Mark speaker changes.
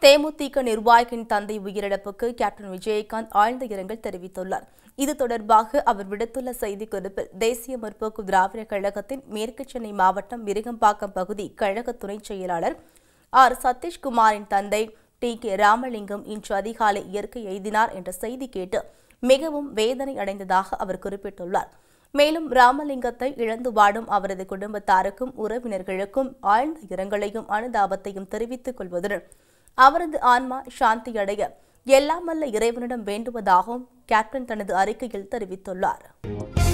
Speaker 1: தேமுதிக நிர்வாகியின் தந்தை உயிரிழப்புக்கு கேப்டன் விஜயகாந்த் ஆழ்ந்த இரங்கல் தெரிவித்துள்ளார் இது தொடர்பாக அவர் விடுத்துள்ள செய்திக்குறிப்பில் தேசிய முற்போக்கு திராவிட கழகத்தின் மேற்கு சென்னை மாவட்டம் விருகம்பாக்கம் பகுதி கழக துணைச் செயலாளர் ஆர் சதீஷ்குமாரின் தந்தை டி கே ராமலிங்கம் இன்று அதிகாலை இயற்கை எய்தினார் என்ற செய்தி கேட்டு மிகவும் வேதனை அடைந்ததாக அவர் குறிப்பிட்டுள்ளார் மேலும் ராமலிங்கத்தை இழந்து வாடும் அவரது குடும்பத்தாருக்கும் உறவினர்களுக்கும் ஆழ்ந்த இரங்கலையும் அனுதாபத்தையும் தெரிவித்துக் கொள்வதுடன் அவரது ஆன்மா சாந்தியடைய எல்லாம் வல்ல இறைவனிடம் வேண்டுவதாகவும் கேப்டன் தனது அறிக்கையில் தெரிவித்துள்ளார்